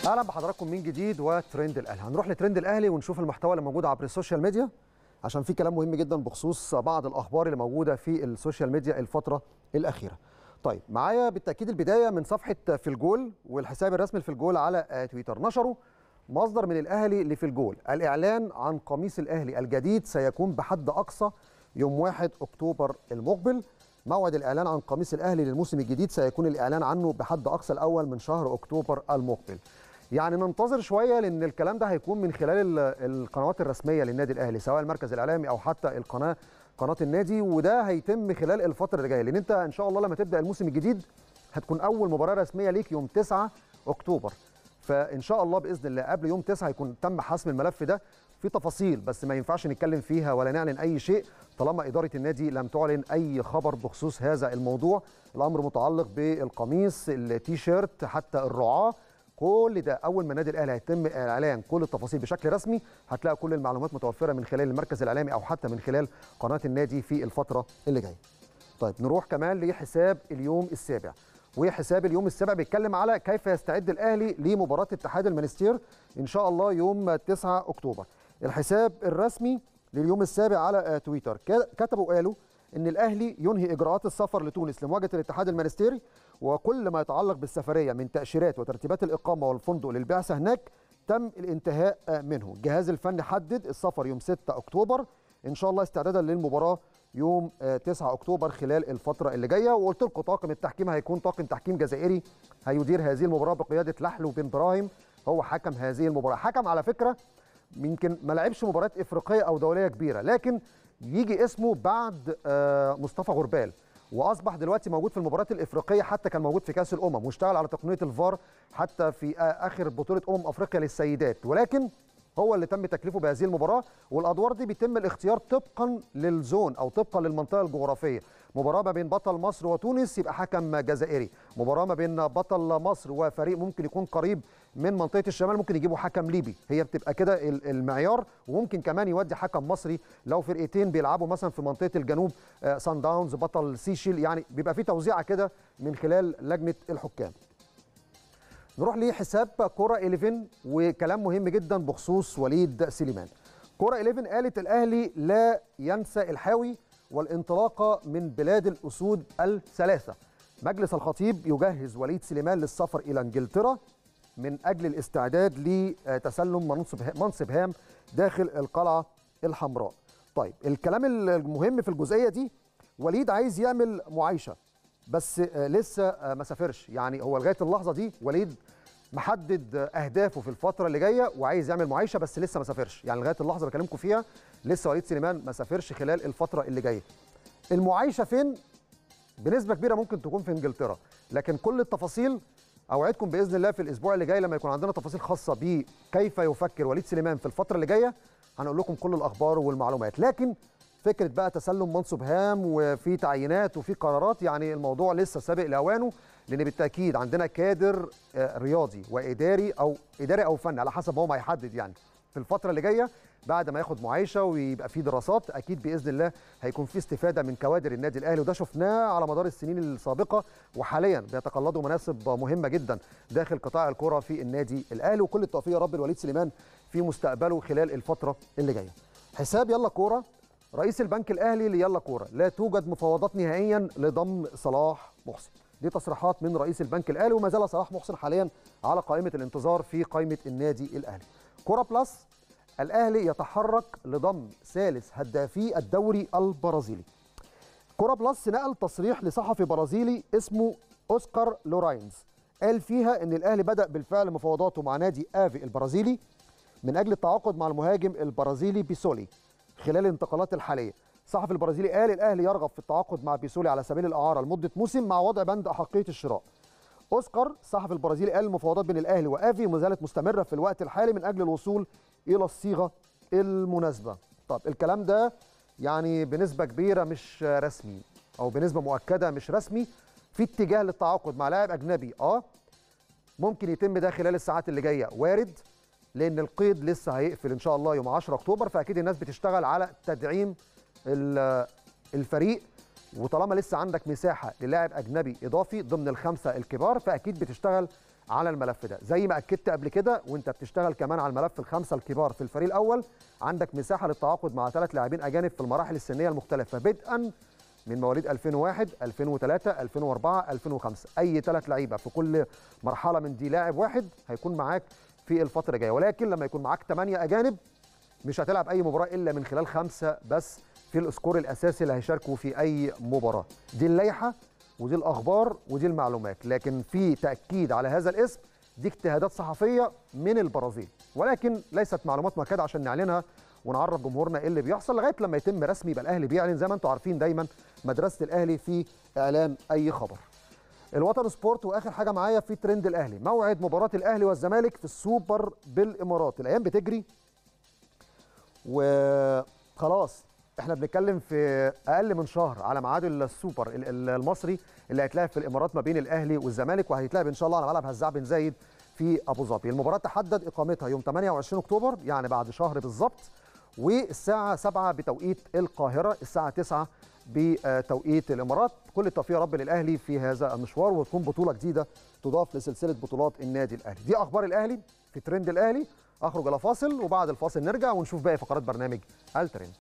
اهلا بحضراتكم من جديد وترند الاهلي هنروح لترند الاهلي ونشوف المحتوى اللي موجود عبر السوشيال ميديا عشان في كلام مهم جدا بخصوص بعض الاخبار اللي موجوده في السوشيال ميديا الفتره الاخيره طيب معايا بالتاكيد البدايه من صفحه في الجول والحساب الرسمي في الجول على تويتر نشروا مصدر من الاهلي لفي الجول الاعلان عن قميص الاهلي الجديد سيكون بحد اقصى يوم 1 اكتوبر المقبل موعد الاعلان عن قميص الاهلي للموسم الجديد سيكون الاعلان عنه بحد اقصى الاول من شهر اكتوبر المقبل يعني ننتظر شويه لان الكلام ده هيكون من خلال القنوات الرسميه للنادي الاهلي سواء المركز الاعلامي او حتى القناه قناه النادي وده هيتم خلال الفتره اللي جايه لان انت ان شاء الله لما تبدا الموسم الجديد هتكون اول مباراه رسميه ليك يوم 9 اكتوبر فان شاء الله باذن الله قبل يوم 9 هيكون تم حسم الملف ده في تفاصيل بس ما ينفعش نتكلم فيها ولا نعلن اي شيء طالما اداره النادي لم تعلن اي خبر بخصوص هذا الموضوع الامر متعلق بالقميص التيشيرت حتى الرعاه كل ده اول ما النادي الاهلي هيتم اعلان كل التفاصيل بشكل رسمي هتلاقي كل المعلومات متوفره من خلال المركز الاعلامي او حتى من خلال قناه النادي في الفتره اللي جايه طيب نروح كمان لحساب اليوم السابع وحساب اليوم السابع بيتكلم على كيف يستعد الاهلي لمباراه اتحاد المنستير ان شاء الله يوم 9 اكتوبر الحساب الرسمي لليوم السابع على تويتر كتبوا وقالوا ان الاهلي ينهي اجراءات السفر لتونس لمواجهه الاتحاد المنستيري وكل ما يتعلق بالسفريه من تاشيرات وترتيبات الاقامه والفندق للبعثه هناك تم الانتهاء منه الجهاز الفني حدد السفر يوم 6 اكتوبر ان شاء الله استعدادا للمباراه يوم 9 اكتوبر خلال الفتره اللي جايه وقلت لكم طاقم التحكيم هيكون طاقم تحكيم جزائري هيدير هذه المباراه بقياده لحلو بن براهيم هو حكم هذه المباراه حكم على فكره يمكن ما لعبش مباريات افريقيه او دوليه كبيره لكن يجي اسمه بعد مصطفى غربال واصبح دلوقتي موجود في المباريات الافريقيه حتى كان موجود في كاس الامم واشتغل على تقنيه الفار حتى في اخر بطوله امم افريقيا للسيدات ولكن هو اللي تم تكليفه بهذه المباراه والادوار دي بيتم الاختيار طبقا للزون او طبقا للمنطقه الجغرافيه مباراه ما بين بطل مصر وتونس يبقى حكم جزائري مباراه ما بين بطل مصر وفريق ممكن يكون قريب من منطقه الشمال ممكن يجيبوا حكم ليبي هي بتبقى كده المعيار وممكن كمان يودي حكم مصري لو فرقتين بيلعبوا مثلا في منطقه الجنوب سان داونز بطل سيشيل يعني بيبقى في توزيعه كده من خلال لجنه الحكام نروح لحساب كوره 11 وكلام مهم جدا بخصوص وليد سليمان كوره 11 قالت الاهلي لا ينسى الحاوي والانطلاقه من بلاد الاسود الثلاثه مجلس الخطيب يجهز وليد سليمان للسفر الى انجلترا من اجل الاستعداد لتسلم منصب منصب هام داخل القلعه الحمراء طيب الكلام المهم في الجزئيه دي وليد عايز يعمل معايشه بس لسه ما سافرش يعني هو لغايه اللحظه دي وليد محدد اهدافه في الفتره اللي جايه وعايز يعمل معايشه بس لسه ما سافرش يعني لغايه اللحظه اللي بكلمكم فيها لسه وليد سليمان ما سافرش خلال الفتره اللي جايه المعايشه فين بنسبه كبيره ممكن تكون في انجلترا لكن كل التفاصيل اوعدكم باذن الله في الاسبوع اللي جاي لما يكون عندنا تفاصيل خاصه بكيف يفكر وليد سليمان في الفتره اللي جايه هنقول لكم كل الاخبار والمعلومات لكن فكره بقى تسلم منصب هام وفي تعيينات وفي قرارات يعني الموضوع لسه سابق لاوانه لان بالتاكيد عندنا كادر رياضي واداري او اداري او فني على حسب ما هو ما يحدد يعني في الفتره اللي جايه بعد ما ياخد معايشه ويبقى في دراسات اكيد باذن الله هيكون في استفاده من كوادر النادي الاهلي وده شفناه على مدار السنين السابقه وحاليا بيتقلدوا مناصب مهمه جدا داخل قطاع الكره في النادي الاهلي وكل التوفيق يا رب لوليد سليمان في مستقبله خلال الفتره اللي جايه حساب يلا كوره رئيس البنك الاهلي ليلا كوره لا توجد مفاوضات نهائيا لضم صلاح محسن دي تصريحات من رئيس البنك الاهلي وما زال صلاح محسن حاليا على قائمه الانتظار في قائمه النادي الاهلي كوره بلس الاهلي يتحرك لضم ثالث هدافي الدوري البرازيلي كوره بلس نقل تصريح لصحفي برازيلي اسمه اوسكار لوراينز قال فيها ان الاهلي بدا بالفعل مفاوضاته مع نادي افي البرازيلي من اجل التعاقد مع المهاجم البرازيلي بيسولي خلال الانتقالات الحاليه الصحفي البرازيلي قال الاهلي يرغب في التعاقد مع بيسولي على سبيل الاعاره لمده موسم مع وضع بند احقيه الشراء اوسكار الصحفي البرازيلي قال المفاوضات بين الاهلي وافي ما زالت مستمره في الوقت الحالي من اجل الوصول الى الصيغه المناسبه طب الكلام ده يعني بنسبه كبيره مش رسمي او بنسبه مؤكده مش رسمي في اتجاه للتعاقد مع لاعب اجنبي اه ممكن يتم ده خلال الساعات اللي جايه وارد لان القيد لسه هيقفل ان شاء الله يوم 10 اكتوبر فاكيد الناس بتشتغل على تدعيم الفريق وطالما لسه عندك مساحه للاعب اجنبي اضافي ضمن الخمسه الكبار فاكيد بتشتغل على الملف ده زي ما اكدت قبل كده وانت بتشتغل كمان على الملف الخمسه الكبار في الفريق الاول عندك مساحه للتعاقد مع ثلاث لاعبين اجانب في المراحل السنيه المختلفه بدءا من مواليد 2001 2003 2004 2005 اي ثلاث لعيبه في كل مرحله من دي لاعب واحد هيكون معاك في الفتره الجايه ولكن لما يكون معاك 8 اجانب مش هتلعب اي مباراه الا من خلال خمسه بس في الاسكور الاساسي اللي هيشاركوا في اي مباراه دي اللائحه ودي الاخبار ودي المعلومات لكن في تاكيد على هذا الاسم دي اجتهادات صحفيه من البرازيل ولكن ليست معلومات مؤكده عشان نعلنها ونعرف جمهورنا ايه اللي بيحصل لغايه لما يتم رسمي يبقى الاهلي بيعلن زي ما انتم عارفين دايما مدرسه الاهلي في اعلان اي خبر الوطن سبورت واخر حاجه معايا في ترند الاهلي موعد مباراه الاهلي والزمالك في السوبر بالامارات الايام بتجري وخلاص احنا بنتكلم في اقل من شهر على ميعاد السوبر المصري اللي هيتلعب في الامارات ما بين الاهلي والزمالك وهيتلعب ان شاء الله على ملعب هزاع بن زايد في ابو ظبي المباراه تحدد اقامتها يوم 28 اكتوبر يعني بعد شهر بالظبط والساعه 7 بتوقيت القاهره الساعه 9 بتوقيت الامارات كل التوفيق يا رب للاهلي في هذا المشوار وتكون بطوله جديده تضاف لسلسله بطولات النادي الاهلي دي اخبار الاهلي في ترند الاهلي اخرج الى فاصل وبعد الفاصل نرجع ونشوف باقي فقرات برنامج الترند